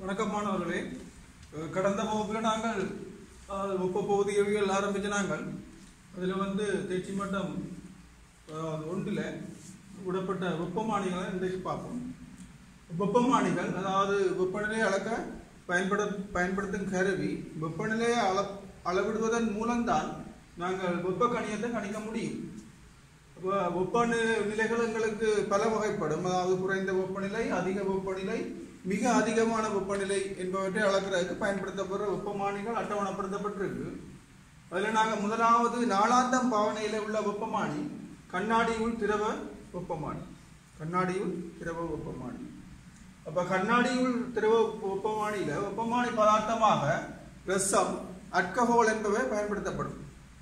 வணக்கம் மாணவர்களே அஹ் கடந்த வகுப்பில் நாங்கள் அஹ், வெப்ப பகுதிகள் ஆரம்பிச்ச நாங்கள் அதில் வந்து தேர்ச்சி மட்டம் அஹ், ஒன்றில் விடப்பட்ட வெப்பமானிகளை இன்றைக்கு பார்ப்போம் வெப்பமானிகள் அதாவது வெப்பநிலையை அளக்க பயன்பட பயன்படுத்தும் கருவி வெப்பநிலையை அள அளவிடுவதன் மூலம்தான் நாங்கள் வெப்ப கணியத்தை கணிக்க முடியும் அப்ப வெப்பநிலை நிலைகள் எங்களுக்கு பல வகைப்படும் அதாவது குறைந்த வெப்பநிலை அதிக வெப்பநிலை மிக அதிகமான வெப்பநிலை என்பவற்றை அளக்கிறதுக்கு பயன்படுத்தப்படுற வெப்பமானிகள் அட்டவணைப்படுத்தப்பட்டிருக்கு அதில் நாங்கள் முதலாவது நாளாந்தம் பாவனையில் உள்ள வெப்பமானி கண்ணாடியுள் திரவ வெப்பமானி கண்ணாடியுள் திரவ வெப்பமானி அப்ப கண்ணாடியுள் திரவ வெப்பமானியில வெப்பமானி பதார்த்தமாக ரசம் அல்கஹால் என்பவை பயன்படுத்தப்படும்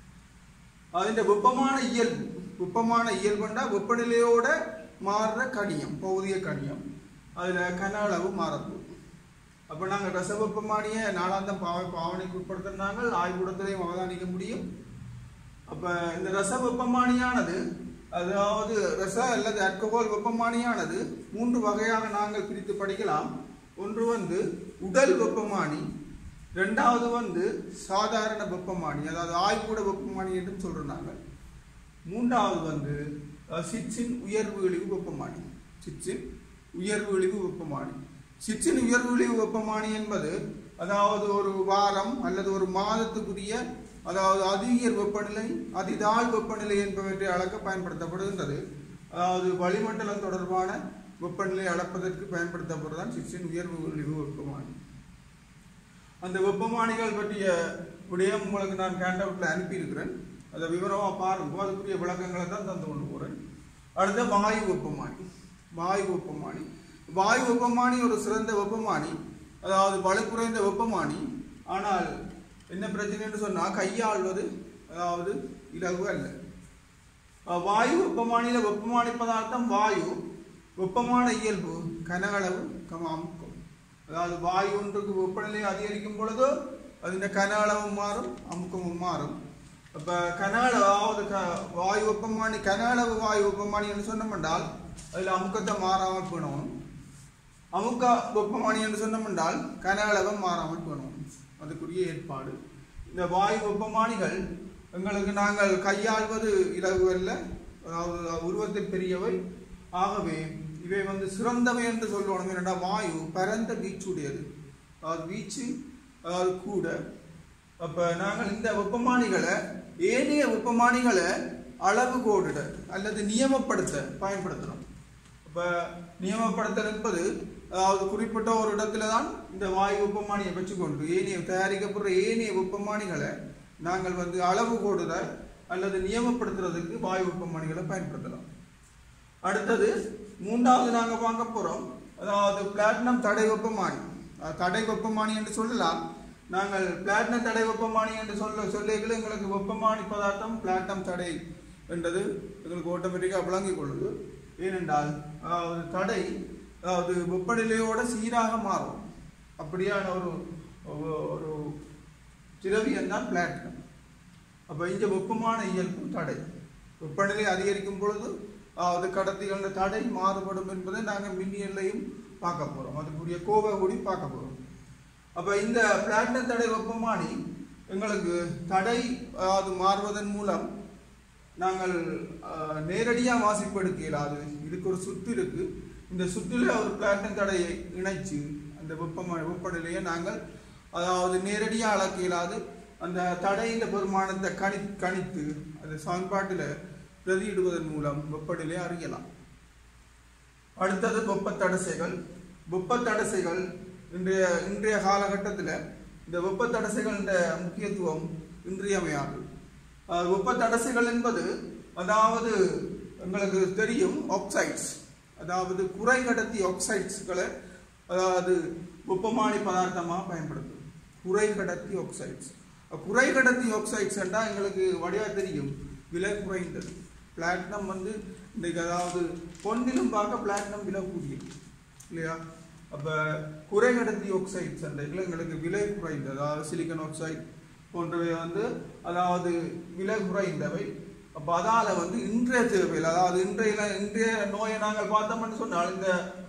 അതിന്റെ வெப்பமான இயல்பு வெப்பமான இயல்புண்டா வெப்பநிலையோட மாறுற கணியம் பௌதிக கணியம் அதுல கன அளவு மாறப்போகுது அப்ப நாங்க ரச வெப்பமானிய நாளாந்தம் பாவ பாவனைக்கு உட்படுத்தினாங்க ஆய்வுடத்திலையும் அவதானிக்க முடியும் அப்ப இந்த ரச வெப்பமானியானது அதாவது ரச அல்லது அல்கஹால் வெப்பமானியானது மூன்று வகையாக நாங்கள் பிரித்து படிக்கலாம் ஒன்று வந்து உடல் வெப்பமானி ரெண்டாவது வந்து சாதாரண வெப்பமானி அதாவது ஆய்வுட வெப்பமானி என்றும் சொல்றாங்க மூன்றாவது வந்து அஹ், சிட்சின் உயர்வு இழிவு வெப்பமானி சிட்சின் உயர்வு இழிவு வெப்பமானி சிட்சின் உயர்வு இழிவு வெப்பமானி என்பது அதாவது ஒரு வாரம் அல்லது ஒரு மாதத்துக்குரிய அதாவது அதிக வெப்பநிலை அதிதாழ் வெப்பநிலை என்பவற்றை அளக்க பயன்படுத்தப்படுகின்றது அதாவது வளிமண்டலம் தொடர்பான வெப்பநிலை அளப்பதற்கு பயன்படுத்தப்படுறதான் சிட்சின் உயர்வு இழிவு வெப்பமானி அந்த வெப்பமானிகள் பற்றிய விடயம் உங்களுக்கு நான் கேண்டவுட்டில் அனுப்பியிருக்கிறேன் அதை விவரமாக பாருங்க அதுக்குரிய விளக்கங்களை தான் தந்து கொண்டு போகிறேன் அடுத்த வாயு வெப்பமானி வாயு வெப்பமானி வாயு வெப்பமானி ஒரு சிறந்த வெப்பமானி அதாவது வலு குறைந்த வெப்பமானி ஆனால் என்ன பிரச்சனைன்னு சொன்னால் கையாள்வது அதாவது இலகு அல்ல அஹ் வாயு வெப்பமானியில வெப்பமானி பதார்த்தம் வாயு வெப்பமான இயல்பு கன அளவு கமாமுக்கம் அதாவது வாயு ஒன்றுக்கு வெப்பநிலை அதிகரிக்கும் பொழுது அதின் கன அளவும் மாறும் அமுக்கமும் மாறும் அப்ப கன அளவு அதாவது க- வாயு வெப்பமானி கன அளவு வாயு வெப்பமானி என்று சொன்னோம் என்றால் அதில் அமுக்கத்தை மாறாமல் போனோம் அமுக்க வெப்பமானி என்று சொன்னோம் என்றால் கன அளவு மாறாமல் போனோம் அதுக்குரிய ஏற்பாடு இந்த வாயு வெப்பமானிகள் எங்களுக்கு நாங்கள் கையாள்வது இலகு அல்ல அதாவது உருவத்தில் பெரியவை ஆகவே இவை வந்து சிறந்தவை என்று சொல்லுவோம் என்னடா வாயு பரந்த வீச்சுடையது அதாவது வீச்சு அதாவது கூட அப்ப நாங்கள் இந்த வெப்பமானிகளை ஏனைய வெப்பமானிகளை அளவு கோடிட அல்லது நியமப்படுத்த பயன்படுத்துறோம் அப்ப நியமப்படுத்தல் என்பது அதாவது குறிப்பிட்ட ஒரு இடத்துல தான் இந்த வாயு வெப்பமானியை வச்சுக்கொண்டு ஏனைய தயாரிக்கப்படுற ஏனைய வெப்பமானிகளை நாங்கள் வந்து அளவு கோடுத அல்லது நியமப்படுத்துறதுக்கு வாயு வெப்பமானிகளை பயன்படுத்தலாம் அடுத்தது மூன்றாவது நாங்க வாங்க போறோம் அதாவது பிளாட்டினம் தடை வெப்பமானி அஹ் தடை வெப்பமானி என்று சொல்லலாம் நாங்கள் பிளாட்டினம் தடை வெப்பமானி என்று சொல்ல சொல்லிகள் எங்களுக்கு வெப்பமானி பதார்த்தம் பிளாட்டினம் தடை என்றது எங்களுக்கு ஆட்டோமேட்டிக்காக விளங்கிக் கொள்ளுது ஏனென்றால் அதாவது தடை அதாவது வெப்பநிலையோட சீராக மாறும் அப்படியான ஒரு ஒரு- ஒரு திரவியம் தான் பிளாட்டினம் அப்போ இங்கே வெப்பமான இயல்பு தடை வெப்பநிலை அதிகரிக்கும் பொழுது அது கடத்திகளின் தடை மாறுபடும் என்பதை நாங்கள் மின்னியல்லையும் பார்க்க போகிறோம் அதுக்குரிய கோவை கூடி பார்க்க போகிறோம் அப்போ இந்த பிளாட்டினம் தடை வெப்பமானி எங்களுக்கு தடை அது மாறுவதன் மூலம் நாங்கள் நேரடியாக வாசிப்பு எடுக்க இயலாது இதுக்கு ஒரு சுற்று இருக்கு இந்த சுற்றில் ஒரு பிளாட்டினம் தடையை இணைச்சு அந்த வெப்பமா வெப்பநிலையை நாங்கள் அதாவது நேரடியாக அளக்க இயலாது அந்த தடையின் பெருமானத்தை கணி கணித்து அந்த சமன்பாட்டில் பிரதியிடுவதன் மூலம் வெப்பநிலையை அறியலாம் அடுத்தது வெப்ப தடசைகள் வெப்ப தடசைகள் இன்றைய இன்றைய காலகட்டத்தில் இந்த வெப்ப தடசைகளின் முக்கியத்துவம் இன்றியமையாது அஹ் வெப்ப தடசைகள் என்பது அதாவது எங்களுக்கு தெரியும் ஆக்சைட்ஸ் அதாவது குறை கடத்தி ஆக்சைட்ஸ்களை அதாவது வெப்பமானி பதார்த்தமாக பயன்படுத்தும் குறை கடத்தி ஆக்சைட்ஸ் குறை கடத்தி ஆக்சைட்ஸ் என்றால் எங்களுக்கு வடிவா தெரியும் விலை குறைந்தது பிளாட்டினம் வந்து இன்றைக்கு அதாவது பொன்னிலும் பார்க்க பிளாட்டினம் விலை கூடியது இல்லையா அப்போ குறை கடத்தி ஆக்சைட்ஸ் என்றைகள் எங்களுக்கு விலை குறைந்தது அதாவது சிலிக்கன் ஆக்சைடு போன்றவை வந்து அதாவது விலை குறைந்தவை அப்போ அதால் வந்து இன்றைய தேவையில் அதாவது இன்றைய இன்றைய நோயை நாங்கள் பார்த்தோம்னு சொன்னால் இந்த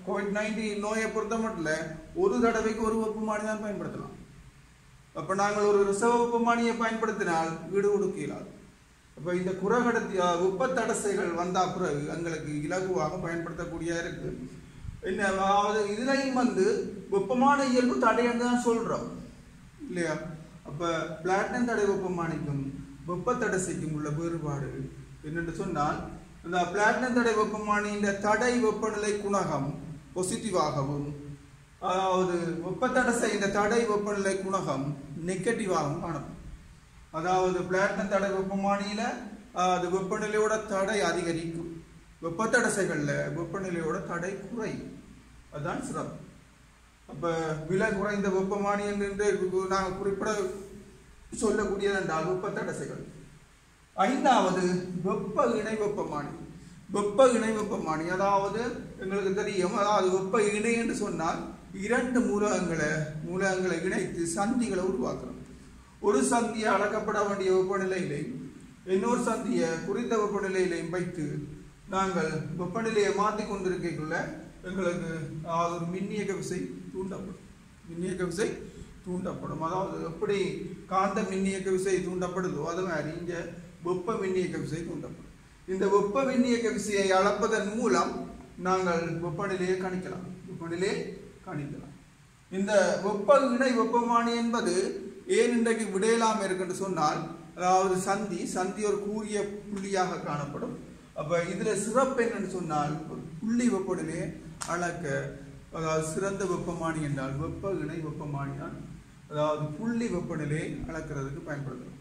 கோவிட் நைன்டீன் நோயை பொறுத்த மட்டும் ஒரு தடவைக்கு ஒரு வெப்பமானி தான் பயன்படுத்தலாம் அப்ப நாங்கள் ஒரு ரிசர்வ் வெப்பமானியை பயன்படுத்தினால் வீடு கொடுக்க இயலாது அப்ப இந்த குறகடத்தி வெப்ப தடசைகள் வந்தா பிறகு எங்களுக்கு இலகுவாக பயன்படுத்தக்கூடிய இருக்கு என்ன அதாவது இதுலையும் வந்து வெப்பமான இயல்பு தடைன்னு தான் சொல்றோம் இல்லையா அப்ப பிளாட்டினம் தடை வெப்பமானிக்கும் வெப்ப தடசைக்கும் உள்ள வேறுபாடு என்னென்று சொன்னால் இந்த பிளாட்டினம் தடை வெப்பமானியின் தடை வெப்பநிலை குணகம் பாசிட்டிவாகவும் அதாவது வெப்பத்தடசை இந்த தடை வெப்பநிலை குணகம் நெகட்டிவாகவும் காணப்படும் அதாவது பிளாட்டினம் தடை வெப்பமானியில ஆஹ், அது வெப்பநிலையோட தடை அதிகரிக்கும் வெப்பத்தடசைகள்ல வெப்பநிலையோட தடை குறையும் அதுதான் சிறப்பு அப்ப விலை குறைந்த வெப்பமானி என்று நாங்கள் குறிப்பிட சொல்லக்கூடியது என்றால் வெப்பத்தடசைகள் ஐந்தாவது வெப்ப இணை வெப்பமானி வெப்ப இணை வெப்பமானி அதாவது எங்களுக்கு தெரியும் அதாவது வெப்ப இணை என்று சொன்னால் இரண்டு மூலகங்களை மூலகங்களை இணைத்து சந்திகளை உருவாக்குறோம் ஒரு சந்தியை அளக்கப்பட வேண்டிய வெப்பநிலையிலையும் இன்னொரு சந்தியை குறித்த வெப்பநிலையிலையும் வைத்து நாங்கள் வெப்பநிலையை மாற்றி கொண்டிருக்கக்குள்ள எங்களுக்கு அதாவது ஒரு மின்னியக்க விசை தூண்டப்படும் மின்னியக்க விசை தூண்டப்படும் அதாவது எப்படி காந்த மின்னியக்க விசை தூண்டப்படுதோ அது மாதிரி இங்க வெப்ப மின்னியக்க விசை தூண்டப்படும் இந்த வெப்ப மின்னியக்க விசையை அளப்பதன் மூலம் நாங்கள் வெப்பநிலையை கணிக்கலாம் வெப்பநிலையை கணிக்கலாம் இந்த வெப்ப இணை வெப்பமானி என்பது ஏன் இன்றைக்கு விடையலாம் இருக்குன்னு சொன்னால் அதாவது சந்தி சந்தி ஒரு கூரிய புள்ளியாக காணப்படும் அப்ப இதுல சிறப்பு என்னன்னு சொன்னால் ஒரு புள்ளி வெப்பநிலையை அளக்க அதாவது சிறந்த வெப்பமானி என்றால் வெப்ப இணை வெப்பமானி தான் அதாவது புள்ளி வெப்பநிலையை அளக்கிறதுக்கு பயன்படுத்துறோம்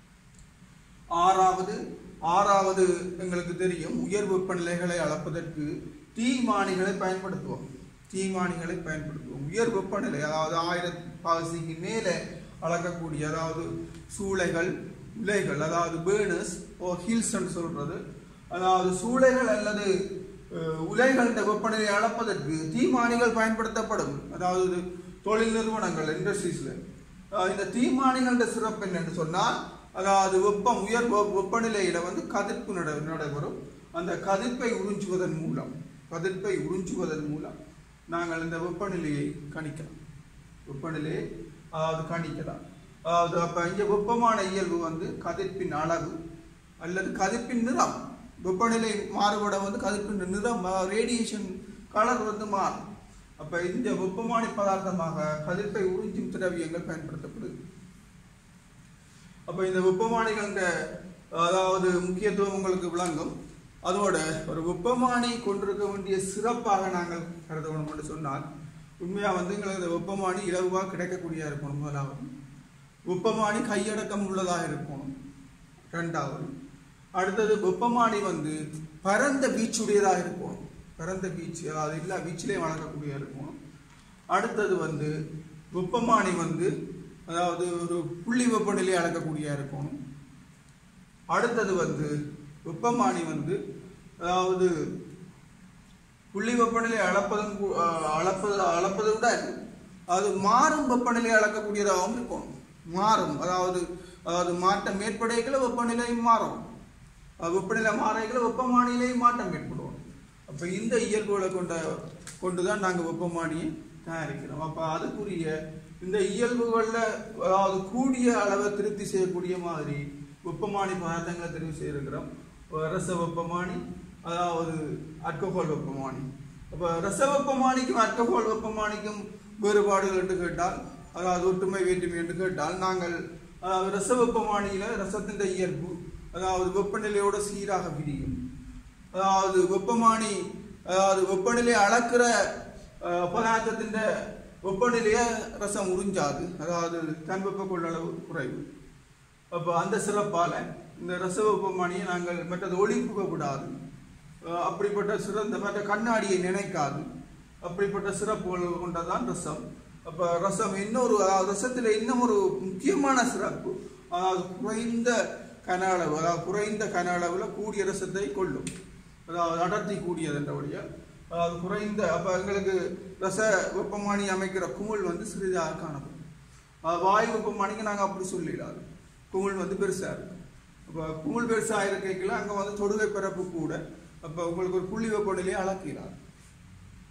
ஆறாவது ஆறாவது எங்களுக்கு தெரியும் உயர் வெப்பநிலைகளை அளப்பதற்கு தீமானிகளை பயன்படுத்துவோம் தீமானிகளை பயன்படுத்துவோம் உயர் வெப்பநிலை அதாவது ஆயிரம் பாசிக்கு மேலே அளக்கக்கூடிய அதாவது சூளைகள் உலைகள் அதாவது பேர்னஸ் ஓ ஹில்ஸ் சொல்றது அதாவது சூளைகள் அல்லது அஹ், உலைகளின் வெப்பநிலையை அளப்பதற்கு தீமானிகள் பயன்படுத்தப்படும் அதாவது தொழில் நிறுவனங்கள் இண்டஸ்ட்ரீஸ்ல இந்த தீமானிகளோட சிறப்பு என்னன்னு சொன்னால் அதாவது வெப்பம் உயர் வெ- வெப்பநிலையில வந்து கதிர்ப்பு நட நடைபெறும் அந்த கதிர்ப்பை உறிஞ்சுவதன் மூலம் கதிர்ப்பை உறிஞ்சுவதன் மூலம் நாங்கள் இந்த வெப்பநிலையை கணிக்கலாம் வெப்பநிலையை அதாவது கணிக்கலாம் அதாவது அப்ப இங்க வெப்பமான இயல்பு வந்து கதிர்ப்பின் அளவு அல்லது கதிர்ப்பின் நிறம் வெப்பநிலை மாறுபட வந்து கதிர்ப்பின் நிறம் ரேடியேஷன் கலர் வந்து மாறும் அப்ப இந்த வெப்பமானி பதார்த்தமாக கதிர்ப்பை உறிஞ்சும் திரவியங்கள் பயன்படுத்தப்படுது அப்ப இந்த வெப்பமானிகள அதாவது முக்கியத்துவம் உங்களுக்கு விளங்கும் அதோட ஒரு வெப்பமானி கொண்டிருக்க வேண்டிய சிறப்பாக நாங்கள் கருத வேண்டும் என்று சொன்னால் உண்மையா வந்து எங்களுக்கு இந்த வெப்பமானி இலகுவாக கிடைக்கக்கூடியதாக இருக்கணும் முதலாவது வெப்பமானி கையடக்கம் உள்ளதாக இருக்கணும் ரெண்டாவது அடுத்தது வெப்பமானி வந்து பரந்த வீச்சுடையதாக இருக்கணும் பரந்த வீச்சு அதாவது எல்லா வீச்சிலையும் வளர்க்கக்கூடியதாக இருக்கணும் அடுத்தது வந்து வெப்பமானி வந்து அதாவது ஒரு புள்ளி வெப்பநிலையை அளக்கக்கூடியதாக இருக்கணும் அடுத்தது வந்து வெப்பமானி வந்து அதாவது புள்ளி வெப்பநிலை அளப்பதன் கூ- அஹ் அளப்பது அளப்பதுடன் அது மாறும் வெப்பநிலை அளக்கக்கூடியதாகவும் இருக்கும் மாறும் அதாவது அதாவது மாற்றம் ஏற்படைகளை வெப்பநிலையும் மாறும் அஹ் வெப்பநிலை மாறைகளை வெப்பமானிலையும் மாற்றம் ஏற்படும் அப்ப இந்த இயல்புகளை கொண்ட கொண்டுதான் நாங்க வெப்பமானியை தயாரிக்கிறோம் அப்ப அதுக்குரிய இந்த இயல்புகள்ல அதாவது கூடிய அளவை திருப்தி செய்யக்கூடிய மாதிரி வெப்பமானி பதார்த்தங்களை தெரிவு செய்திருக்கிறோம் ரச வெப்பமானி அதாவது அல்கஹால் வெப்பமானி அப்ப ரச வெப்பமானிக்கும் அல்கஹால் வெப்பமானிக்கும் வேறுபாடுகள் என்று கேட்டால் அதாவது ஒற்றுமை வேற்றுமை என்று கேட்டால் நாங்கள் அதாவது ரச வெப்பமானியில ரசத்தின் இயல்பு அதாவது வெப்பநிலையோட சீராக விரியும் அதாவது வெப்பமானி அதாவது வெப்பநிலை அளக்கிற அஹ், பதார்த்தத்தின் வெப்பநிலையை ரசம் உறிஞ்சாது அதாவது தன் வெப்ப கொள்ளளவு குறைவு அப்போ அந்த சிறப்பால இந்த ரச வெப்பமானியை நாங்கள் மற்றது ஒளிப்புக விடாது அஹ், அப்படிப்பட்ட சிறந்த மற்ற கண்ணாடியை நினைக்காது அப்படிப்பட்ட சிறப்புகள் கொண்டதான் ரசம் அப்ப ரசம் இன்னொரு அதாவது ரசத்தில் இன்னும் ஒரு முக்கியமான சிறப்பு அதாவது குறைந்த கன அளவு அதாவது குறைந்த கன அளவுல கூடிய ரசத்தை கொள்ளும் அதாவது அடர்த்தி கூடியது என்றபடியால் அதாவது குறைந்த அப்ப எங்களுக்கு ரச வெப்பமானி அமைக்கிற குமிழ் வந்து சிறிதாக காணப்படும் அஹ் வாயு வெப்பமானிக்கு நாங்க அப்படி சொல்லிடாது குமிழ் வந்து பெருசா இருக்கும் அப்ப குமிழ் பெருசா இருக்கைக்குள்ள அங்க வந்து தொடுகை பிறப்பு கூட அப்ப உங்களுக்கு ஒரு புள்ளி வெப்பநிலையை அளக்கிறார்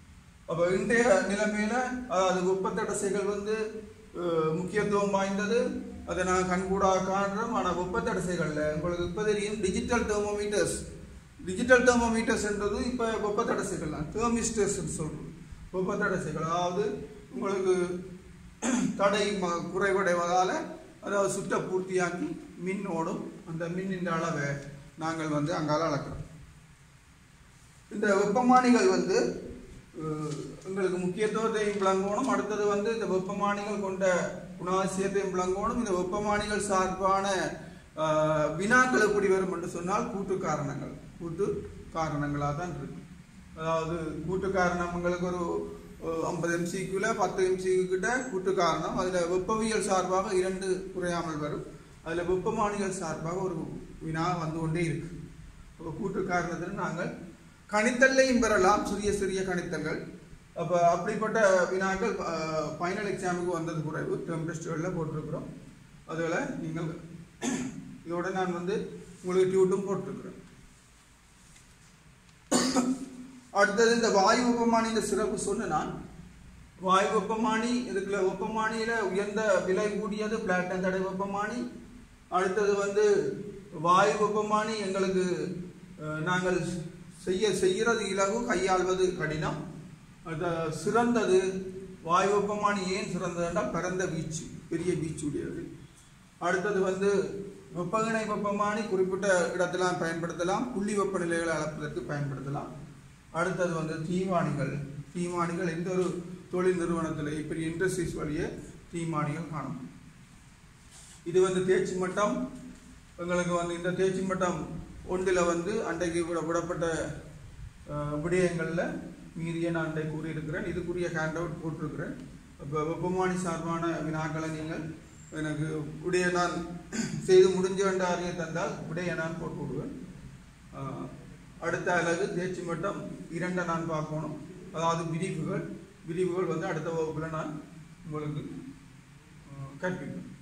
அப்போ இன்றைய நிலைமையில அதாவது வெப்பத்தடசைகள் வந்து அஹ், முக்கியத்துவம் வாய்ந்தது அதை நான் கண்கூடாக காண்றோம் ஆனால் வெப்பத்தடசைகளில் உங்களுக்கு இப்போ தெரியும் டிஜிட்டல் தெர்மோமீட்டர்ஸ் டிஜிட்டல் தெர்மோமீட்டர்ஸ்ன்றது இப்போ வெப்பத்தடசைகள் தான் தெர்மிஸ்டர்ஸ்ன்னு சொல்கிறோம் வெப்பத்தடசைகள் அதாவது உங்களுக்கு தடை ம- குறைவடைவதால் அதாவது சுற்ற பூர்த்தியாக்கி மின் ஓடும் அந்த மின்னின் அளவை நாங்கள் வந்து அங்கால அளக்கிறோம் இந்த வெப்பமானிகள் வந்து அஹ், எங்களுக்கு முக்கியத்துவத்தையும் விளங்கணும் அடுத்தது வந்து இந்த வெப்பமானிகள் கொண்ட குணாதிசயத்தையும் விளங்கணும் இந்த வெப்பமானிகள் சார்பான அஹ், வினாக்கள் எப்படி வரும் என்று சொன்னால் கூட்டு காரணங்கள் கூட்டு காரணங்களாக தான் இருக்கு அதாவது கூட்டு காரணம் உங்களுக்கு ஒரு ஐம்பது எம்சிக்குள்ள பத்து எம்சிக்கு கிட்ட கூட்டு காரணம் அதில் வெப்பவியல் சார்பாக இரண்டு குறையாமல் வரும் அதில் வெப்பமானிகள் சார்பாக ஒரு வினா வந்து கொண்டே இருக்கு அப்போ கூட்டு காரணத்தில் நாங்கள் கணித்தல்லையும் பெறலாம் சிறிய சிறிய கணித்தல்கள் அப்போ அப்படிப்பட்ட வினாக்கள் ஃபைனல் எக்ஸாமுக்கு வந்தது குறைவு டெர்ம் டெஸ்ட்டுகளில் போட்டிருக்கிறோம் அதில் நீங்கள் இதோட நான் வந்து உங்களுக்கு டியூட்டும் போட்டிருக்கிறேன் அடுத்தது இந்த வாயு வெப்பமானியின் சிறப்பு சொன்ன நான் வாயு வெப்பமானி இதுக்குள்ள வெப்பமானியில உயர்ந்த விலை கூடியது பிளாட்டினம் தடை வெப்பமானி அடுத்தது வந்து வாயு வெப்பமானி எங்களுக்கு அஹ், நாங்கள் செய்ய செய்கிறது இலகு கையாள்வது கடினம் அது சிறந்தது வாயு வெப்பமானி ஏன் சிறந்தது என்றால் பரந்த வீச்சு பெரிய வீச்சு உடையது அடுத்தது வந்து வெப்பவினை வெப்பமானி குறிப்பிட்ட இடத்திலாம் பயன்படுத்தலாம் புள்ளி வெப்பநிலைகளை அளப்பதற்கு பயன்படுத்தலாம் அடுத்தது வந்து தீவானிகள் தீமானிகள் எந்த ஒரு தொழில் நிறுவனத்தில் இப்படி இண்டஸ்ட்ரீஸ் வழியே தீமானிகள் காணும் இது வந்து தேர்ச்சி மட்டம் எங்களுக்கு வந்து இந்த தேர்ச்சி மட்டம் ஒன்றில் வந்து அன்றைக்கு விட விடப்பட்ட அஹ், விடயங்கள்ல மீறிய நான் அன்றை கூறியிருக்கிறேன் இதுக்குரிய ஹேண்ட் அவுட் போட்டிருக்கிறேன் இப்போ வெப்பமானி சார்பான வினாக்களை நீங்கள் எனக்கு விடைய நான் செய்து முடிஞ்ச என்ற அறிய தந்தால் விடைய நான் போட்டு விடுவேன் அஹ், அடுத்த அலகு தேர்ச்சி மட்டம் இரண்டை நான் பார்க்கணும் அதாவது விரிவுகள் விரிவுகள் வந்து அடுத்த வகுப்பில் நான் உங்களுக்கு அஹ், கற்பிப்பேன்